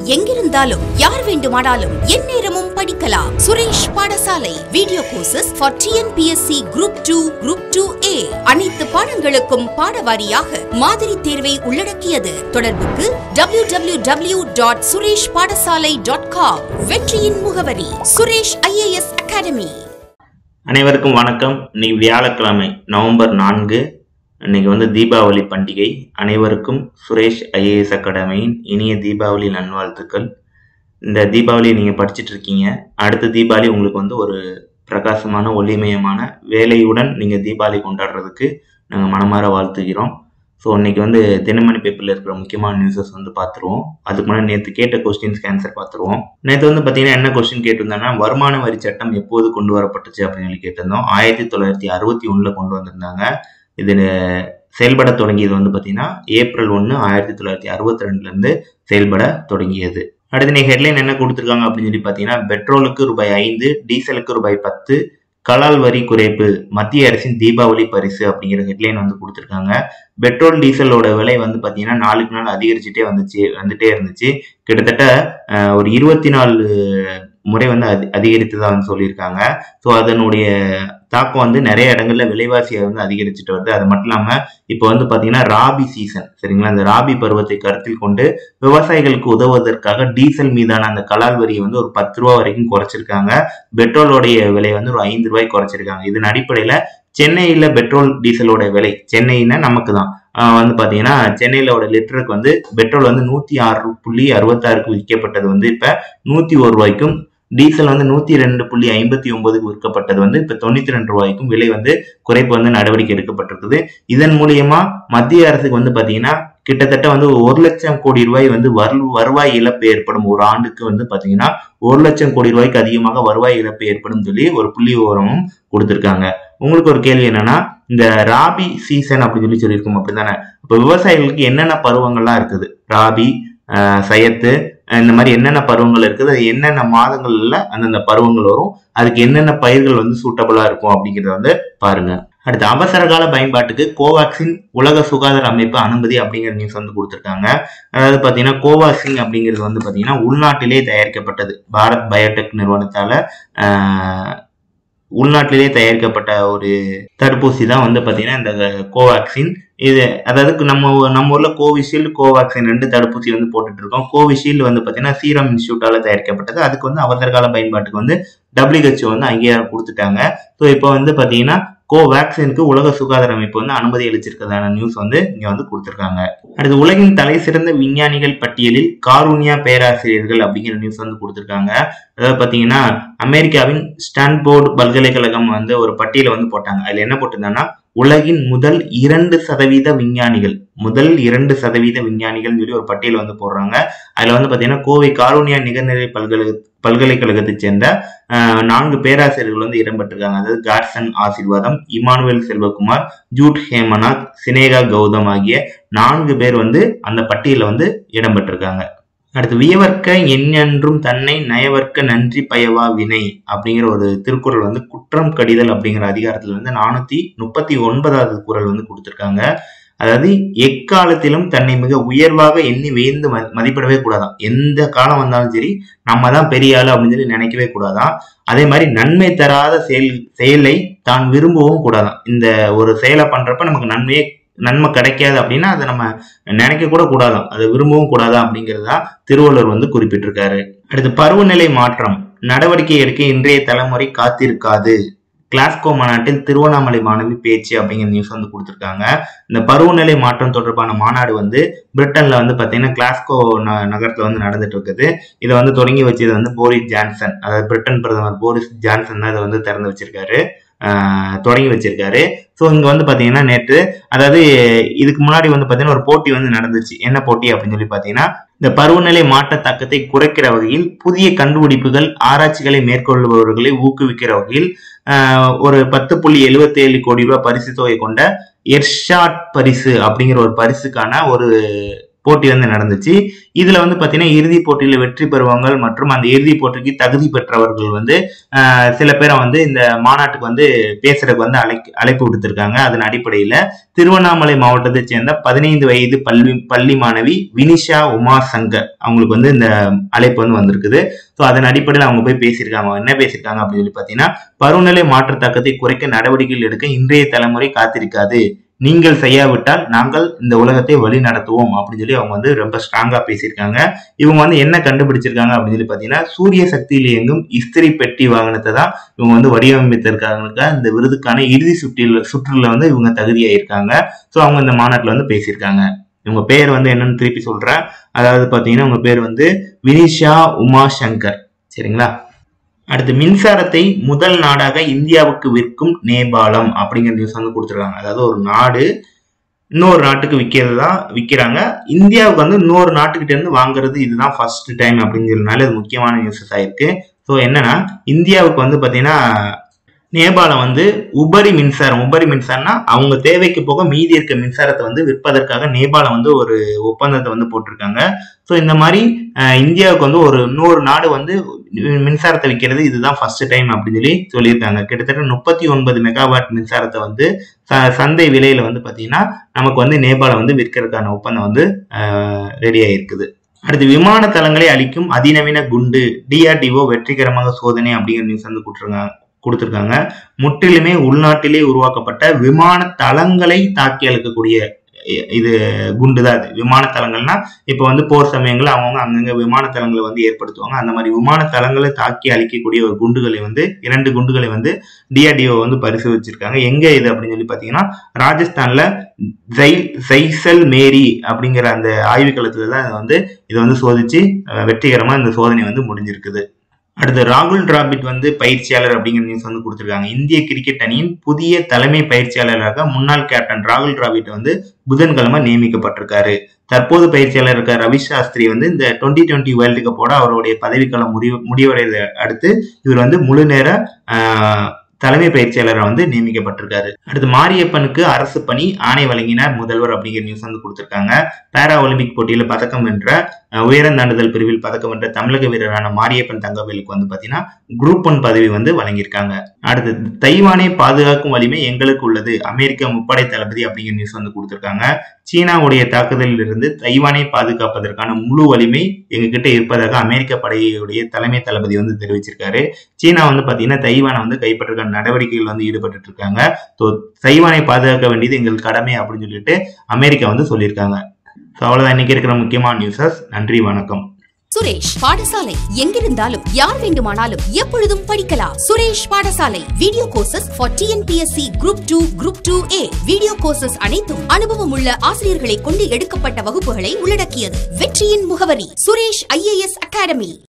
எங்கிருந்தாலும் யார் வேண்டுமானாலும் எந்நேரமும் படிக்கலாம் Suresh Padasalai video courses for TNPSC group two group two A அனைத்து பாடங்களுக்கும் பாடவாரியாக மாதிரி தேர்வை உள்ளடக்கியது தொடர்புக்கு W W W dot Suresh Padasalai dot com வெற்றியின் முகவரி சுரேஷ் ஐஏஎஸ் அகாடமி அனைவருக்கும் வணக்கம் இன்னைக்கு வியாழக்கிழமை நவம்பர் நான்கு இன்னைக்கு வந்து தீபாவளி பண்டிகை அனைவருக்கும் சுரேஷ் ஐஏஎஸ் அகாடமியின் இனிய தீபாவளி நல்வாழ்த்துக்கள் இந்த தீபாவளி நீங்கள் படிச்சுட்டு இருக்கீங்க அடுத்த தீபாவளி உங்களுக்கு வந்து ஒரு பிரகாசமான ஒளிமயமான வேலையுடன் நீங்கள் தீபாவளி கொண்டாடுறதுக்கு நாங்கள் மனமாற வாழ்த்துகிறோம் ஸோ இன்னைக்கு வந்து தினமணி பேப்பரில் இருக்கிற முக்கியமான நியூஸஸ் வந்து பார்த்துருவோம் அதுக்கு முன்னாடி நேற்று கேட்ட கொஸ்டின்ஸ்க்கு ஆன்சர் பார்த்துருவோம் நேற்று வந்து பார்த்தீங்கன்னா என்ன கொஸ்டின் கேட்டிருந்தோம்னா வருமான வரி சட்டம் எப்போது கொண்டு வரப்பட்டுச்சு அப்படின்னு சொல்லி கேட்டிருந்தோம் ஆயிரத்தி தொள்ளாயிரத்தி அறுபத்தி ஒன்றில் கொண்டு வந்திருந்தாங்க இது செயல்பட தொடங்கியது வந்து பார்த்தீங்கன்னா ஏப்ரல் ஒன்று ஆயிரத்தி தொள்ளாயிரத்தி அறுபத்தி ரெண்டுலேருந்து செயல்பட தொடங்கியது அடுத்து நீ ஹெட்லைன் என்ன கொடுத்துருக்காங்க அப்படின்னு சொல்லி பார்த்தீங்கன்னா பெட்ரோலுக்கு ரூபாய் ஐந்து டீசலுக்கு ரூபாய் பத்து கலால் வரி குறைப்பு மத்திய அரசின் தீபாவளி பரிசு அப்படிங்கிற ஹெட்லைன் வந்து கொடுத்துருக்காங்க பெட்ரோல் டீசலோட விலை வந்து பார்த்தீங்கன்னா நாளுக்கு நாள் அதிகரிச்சுட்டே வந்துச்சு வந்துட்டே இருந்துச்சு கிட்டத்தட்ட அஹ், ஒரு இருபத்தி நாலு முறை வந்து அதி அதிகரித்ததா வந்து சொல்லியிருக்காங்க ஸோ அதனுடைய தாக்கம் வந்து நிறைய இடங்கள்ல விலைவாசியை வந்து அதிகரிச்சுட்டு வருது அது மட்டும் இல்லாம இப்போ வந்து பாத்தீங்கன்னா ராபி சீசன் சரிங்களா அந்த ராபி பருவத்தை கருத்தில் கொண்டு விவசாயிகளுக்கு உதவுவதற்காக டீசல் மீதான அந்த கலால் வரியை வந்து ஒரு பத்து ரூபா வரைக்கும் குறைச்சிருக்காங்க பெட்ரோலோடைய விலை வந்து ஒரு ஐந்து ரூபாய் குறைச்சிருக்காங்க இதன் அடிப்படையில சென்னையில பெட்ரோல் டீசலோட விலை சென்னைன்னா நமக்கு தான் ஆஹ் வந்து பாத்தீங்கன்னா சென்னையிலோட லிட்டருக்கு வந்து பெட்ரோல் வந்து நூத்தி ஆறு புள்ளி அறுபத்தாறுக்கு விற்கப்பட்டது வந்து இப்ப நூத்தி ஒரு ரூபாய்க்கும் டீசல் வந்து நூத்தி ரெண்டு புள்ளி ஐம்பத்தி ஒன்பதுக்கு விற்கப்பட்டது வந்து இப்ப தொண்ணூத்தி ரெண்டு ரூபாய்க்கும் விலை வந்து குறைப்பு வந்து நடவடிக்கை எடுக்கப்பட்டிருக்குது இதன் மூலியமா மத்திய அரசுக்கு வந்து பாத்தீங்கன்னா கிட்டத்தட்ட வந்து ஒரு லட்சம் கோடி ரூபாய் வந்து வரு வருவாய் இழப்பு ஏற்படும் ஒரு ஆண்டுக்கு வந்து பாத்தீங்கன்னா ஒரு லட்சம் கோடி ரூபாய்க்கு அதிகமாக வருவாய் இழப்பு ஏற்படும் சொல்லி ஒரு புள்ளி விவரமும் கொடுத்திருக்காங்க உங்களுக்கு ஒரு கேள்வி என்னன்னா இந்த ராபி சீசன் அப்படின்னு சொல்லி சொல்லியிருக்கோம் அப்படிதானே இப்போ விவசாயிகளுக்கு என்னென்ன பருவங்கள்லாம் இருக்குது ராபி ஆஹ் சயத்து ஆஹ் இந்த மாதிரி என்னென்ன பருவங்கள் இருக்குது அது என்னென்ன மாதங்கள்ல அந்தந்த பருவங்கள் வரும் அதுக்கு என்னென்ன பயிர்கள் வந்து சூட்டபிளா இருக்கும் அப்படிங்கறத வந்து பாருங்க அடுத்து அவசர கால பயன்பாட்டுக்கு கோவாக்சின் உலக சுகாதார அமைப்பு அனுமதி அப்படிங்கிற நியூஸ் வந்து கொடுத்துருக்காங்க அதாவது பார்த்தீங்கன்னா கோவாக்சின் அப்படிங்கிறது வந்து பார்த்தீங்கன்னா உள்நாட்டிலே தயாரிக்கப்பட்டது பாரத் பயோடெக் நிறுவனத்தால ஆஹ், உள்நாட்டிலே தயாரிக்கப்பட்ட ஒரு தடுப்பூசி தான் வந்து பார்த்தீங்கன்னா இந்த கோவாக்சின் இது அதாவது நம்ம ஊ- நம்ம ஊர்ல கோவிஷீல்டு கோவாக்சின் ரெண்டு தடுப்பூசி வந்து போட்டுட்டு இருக்கோம் கோவிஷீல்டு வந்து பார்த்தீங்கன்னா சீரம் இன்ஸ்டியூட்டால தயாரிக்கப்பட்டது அதுக்கு வந்து அவசர கால பயன்பாட்டுக்கு வந்து WHO வந்து அங்கீகாரம் கொடுத்துட்டாங்க ஸோ இப்போ வந்து பார்த்தீங்கன்னா கோவேக்சினுக்கு உலக சுகாதார அமைப்பு வந்து அனுமதி அளிச்சிருக்கதான நியூஸ் வந்து இங்க வந்து கொடுத்துருக்காங்க அடுத்து உலகின் தலை சிறந்த விஞ்ஞானிகள் பட்டியலில் காரூனியா பேராசிரியர்கள் அப்படிங்கிற நியூஸ் வந்து கொடுத்துருக்காங்க அதாவது பார்த்தீங்கன்னா அமெரிக்காவின் ஸ்டான்போர்டு பல்கலைக்கழகம் வந்து ஒரு பட்டியலை வந்து போட்டாங்க அதுல என்ன போட்டிருந்தாங்கன்னா உலகின் முதல் இரண்டு சதவீத விஞ்ஞானிகள் முதல் இரண்டு சதவீத விஞ்ஞானிகள் சொல்லி ஒரு பட்டியல் வந்து போடுறாங்க அதுல வந்து பாத்தீங்கன்னா கோவை காரூனியா நிகர்நிலை பல்கலை பல்கலைக்கழகத்தை சேர்ந்த ஆஹ், நான்கு பேராசிரியர்கள் வந்து இடம்பெற்றிருக்காங்க அதாவது காட்சன் ஆசீர்வாதம் இமானுவேல் செல்வகுமார் ஜூட் ஹேமநாத் சினேகா கௌதம் ஆகிய நான்கு பேர் வந்து அந்த பட்டியலில் வந்து இடம்பெற்றிருக்காங்க அடுத்து வியவர்க்க எண்ணென்றும் தன்னை நயவர்க்க நன்றி பயவா வினை அப்படிங்கிற ஒரு திருக்குறள் வந்து குற்றம் கடிதல் அப்படிங்கிற அதிகாரத்துல வந்து நானூத்தி முப்பத்தி ஒன்பதாவது குறள் வந்து கொடுத்திருக்காங்க அதாவது எக்காலத்திலும் தன்னை மிக உயர்வாக எண்ணி வியந்து ம- மதிப்பிடவே கூடாதாம் எந்த காலம் வந்தாலும் சரி நம்ம தான் பெரிய ஆளு அப்படின்னு சொல்லி நினைக்கவே கூடாதாம் அதே மாதிரி நன்மை தராத செயல் செயலை தான் விரும்பவும் கூடாதாம் இந்த ஒரு செயலை பண்றப்ப நமக்கு நன்மையே நன்மை கிடைக்காது அப்படின்னா அதை நம்ம நினைக்க கூட கூடாதாம் அதை விரும்பவும் கூடாதா அப்படிங்கிறதா திருவள்ளுவர் வந்து குறிப்பிட்டிருக்காரு அடுத்து பருவநிலை மாற்றம் நடவடிக்கை எடுக்க இன்றைய தலைமுறை காத்திருக்காது கிளாஸ்கோ மாநாட்டில் திருவண்ணாமலை மாணவி பேச்சு அப்படிங்கிற நியூஸ் வந்து கொடுத்துருக்காங்க இந்த பருவநிலை மாற்றம் தொடர்பான மாநாடு வந்து பிரிட்டன்ல வந்து பாத்தீங்கன்னா கிளாஸ்கோ ந- நகரத்துல வந்து நடந்துட்டு இருக்குது இதை வந்து தொடங்கி வச்சது வந்து போரிஸ் ஜான்சன் அதாவது பிரிட்டன் பிரதமர் போரிஸ் ஜான்சன் தான் இதை வந்து திறந்து வச்சிருக்காரு ஆஹ் தொடங்கி வச்சிருக்காரு ஸோ இங்க வந்து பாத்தீங்கன்னா நேற்று அதாவது இதுக்கு முன்னாடி வந்து பாத்தீங்கன்னா ஒரு போட்டி வந்து நடந்துச்சு என்ன போட்டி அப்படின்னு சொல்லி பாத்தீங்கன்னா இந்த பருவநிலை மாற்ற தாக்கத்தை குறைக்கிற வகையில் புதிய கண்டுபிடிப்புகள் ஆராய்ச்சிகளை மேற்கொள்பவர்களை ஊக்குவிக்கிற வகையில் ஆஹ் ஒரு பத்து புள்ளி எழுபத்தி ஏழு கோடி ரூபாய் பரிசு தொகை கொண்ட எர்ஷாட் பரிசு அப்படிங்கிற ஒரு பரிசுக்கான ஒரு போட்டி வந்து நடந்துச்சு இதுல வந்து பாத்தீங்கன்னா இறுதி போட்டியில வெற்றி பெறுவாங்க மற்றும் அந்த இறுதி போட்டிக்கு தகுதி பெற்றவர்கள் வந்து ஆஹ், சில பேரை வந்து இந்த மாநாட்டுக்கு வந்து பேசுறதுக்கு வந்து அழைக்க அழைப்பு விடுத்திருக்காங்க அதன் அடிப்படையில திருவண்ணாமலை மாவட்டத்தை சேர்ந்த பதினைந்து வயது பள்ளி பள்ளி மாணவி வினிஷா உமா சங்கர் அவங்களுக்கு வந்து இந்த அழைப்பு வந்து வந்திருக்குது ஸோ அதன் அடிப்படையில் அவங்க போய் பேசியிருக்காங்க அவங்க என்ன பேசியிருக்காங்க அப்படின்னு சொல்லி பார்த்தீங்கன்னா பருவநிலை மாற்ற தாக்கத்தை குறைக்க நடவடிக்கைகள் எடுக்க இன்றைய தலைமுறை காத்திருக்காது நீங்கள் செய்யாவிட்டால் நாங்கள் இந்த உலகத்தை வழி நடத்துவோம் அப்படின்னு சொல்லி அவங்க வந்து ரொம்ப ஸ்ட்ராங்கா பேசியிருக்காங்க இவங்க வந்து என்ன கண்டுபிடிச்சிருக்காங்க அப்படின்னு சொல்லி பார்த்தீங்கன்னா சூரிய சக்தியில் இயங்கும் இஸ்திரி பெட்டி வாகனத்தை தான் இவங்க வந்து வடிவமைத்திருக்காங்க இந்த விருதுக்கான இறுதி சுற்றில் சுற்றுல வந்து இவங்க தகுதியாயிருக்காங்க ஸோ அவங்க இந்த மாநாட்டில் வந்து பேசியிருக்காங்க இவங்க பேர் வந்து என்னன்னு திருப்பி சொல்றேன் அதாவது பார்த்தீங்கன்னா உங்க பேர் வந்து வினிஷா உமா சங்கர் சரிங்களா அடுத்து மின்சாரத்தை முதல் நாடாக இந்தியாவுக்கு விற்கும் நேபாளம் அப்படிங்கிற நியூஸ் வந்து கொடுத்துருக்காங்க அதாவது ஒரு நாடு இன்னொரு நாட்டுக்கு விற்கிறதா விற்கிறாங்க இந்தியாவுக்கு வந்து இன்னொரு நாட்டுக்கிட்ட இருந்து வாங்குறது இதுதான் ஃபர்ஸ்ட் டைம் அப்படிங்கிறதுனால இது முக்கியமான நியூஸஸ் ஆயிருக்கு ஸோ என்னன்னா இந்தியாவுக்கு வந்து பார்த்தீங்கன்னா நேபாளம் வந்து உபரி மின்சாரம் உபரி மின்சாரம்னா அவங்க தேவைக்கு போக மீதி இருக்க மின்சாரத்தை வந்து விற்பதற்காக நேபாளம் வந்து ஒரு ஒப்பந்தத்தை வந்து போட்டிருக்காங்க ஸோ இந்த மாதிரி அஹ், இந்தியாவுக்கு வந்து ஒரு இன்னொரு நாடு வந்து மின்சாரத்தை விற்கிறது இதுதான் ஃபர்ஸ்ட் டைம் அப்படின்னு சொல்லி சொல்லியிருக்காங்க கிட்டத்தட்ட முப்பத்தி ஒன்பது மெகாவாட் மின்சாரத்தை வந்து ச- சந்தை விலையில வந்து பார்த்தீங்கன்னா நமக்கு வந்து நேபாளம் வந்து விற்கிறதுக்கான ஒப்பந்தம் வந்து ரெடி ஆயிருக்குது அடுத்து விமான தளங்களை அளிக்கும் அதிநவீன குண்டு டிஆர்டிஓ வெற்றிகரமாக சோதனை அப்படிங்கிற நியூஸ் வந்து கொடுத்துருக்காங்க கொடுத்துருக்காங்க முற்றிலுமே உள்நாட்டிலே உருவாக்கப்பட்ட விமான தளங்களை தாக்கி அளிக்கக்கூடிய இ- இது குண்டு தான் இது விமான தளங்கள்னா இப்போ வந்து போர் சமயங்கள்ல அவங்கவுங்க அங்கங்க விமான தளங்களை வந்து ஏற்படுத்துவாங்க அந்த மாதிரி விமான தளங்களை தாக்கி அழிக்கக்கூடிய ஒரு குண்டுகளை வந்து இரண்டு குண்டுகளை வந்து டிஆர்டிஓ வந்து பரிசோதிச்சிருக்காங்க எங்க இது அப்படின்னு சொல்லி பார்த்தீங்கன்னா ராஜஸ்தான்ல ஜை ஜைசல் மேரி அப்படிங்கிற அந்த ஆய்வுக்களத்துல தான் இதை வந்து இதை வந்து சோதிச்சு அஹ், வெற்றிகரமா இந்த சோதனை வந்து முடிஞ்சிருக்குது அடுத்து ராகுல் டிராபிட் வந்து பயிற்சியாளர் அப்படிங்கிற நியூஸ் வந்து கொடுத்துருக்காங்க இந்திய கிரிக்கெட் அணியின் புதிய தலைமை பயிற்சியாளராக முன்னாள் கேப்டன் ராகுல் டிராவிட் வந்து புதன்கிழமை நியமிக்கப்பட்டிருக்காரு தற்போது பயிற்சியாளர் இருக்க ரவி சாஸ்திரி வந்து இந்த டுவெண்ட்டி டுவெண்ட்டி வேர்ல்டு கப்போட அவருடைய பதவிக்காலம் முடிவு முடிவடைவதை அடுத்து இவர் வந்து முழு நேர ஆஹ், தலைமை பயிற்சியாளராக வந்து நியமிக்கப்பட்டிருக்காரு அடுத்து மாரியப்பனுக்கு அரசு பணி ஆணை வழங்கினார் முதல்வர் அப்படிங்கிற நியூஸ் வந்து கொடுத்திருக்காங்க பாரா ஒலிம்பிக் போட்டியில் பதக்கம் வென்ற அஹ், உயரந்தாண்டுதல் பிரிவில் பதக்கம் வென்ற தமிழக வீரரான மாரியப்பன் தங்கவேலுக்கு வந்து பாத்தீங்கன்னா குரூப் ஒன் பதவி வந்து வழங்கியிருக்காங்க அடுத்து தைவானை பாதுகாக்கும் வலிமை எங்களுக்கு உள்ளது அமெரிக்க முப்படை தளபதி அப்படிங்கிற நியூஸ் வந்து கொடுத்திருக்காங்க சீனாவுடைய தாக்குதலில் இருந்து தைவானை பாதுகாப்பதற்கான முழு வலிமை எங்ககிட்ட இருப்பதாக அமெரிக்க படையுடைய தலைமை தளபதி வந்து தெரிவிச்சிருக்காரு சீனா வந்து பாத்தீங்கன்னா தைவானை வந்து கைப்பற்றுக்கான நடவடிக்கைகள் வந்து ஈடுபட்டு இருக்காங்க ஸோ தைவானை பாதுகாக்க வேண்டியது எங்கள் கடமை அப்படின்னு சொல்லிட்டு அமெரிக்கா வந்து சொல்லியிருக்காங்க ஸோ அவ்வளோதான் இன்னைக்கு இருக்கிற முக்கியமான நியூஸஸ் நன்றி வணக்கம் சுரேஷ் பாடசாலை எங்கிருந்தாலும் யார் வேண்டுமானாலும் எப்பொழுதும் படிக்கலாம் Suresh Padasalai video courses for TNPSC group two group two A video courses அனைத்தும் அனுபவம் உள்ள ஆசிரியர்களை கொண்டு எடுக்கப்பட்ட வகுப்புகளை உள்ளடக்கியது வெற்றியின் முகவரி சுரேஷ் ஐஏஎஸ் அகாடமி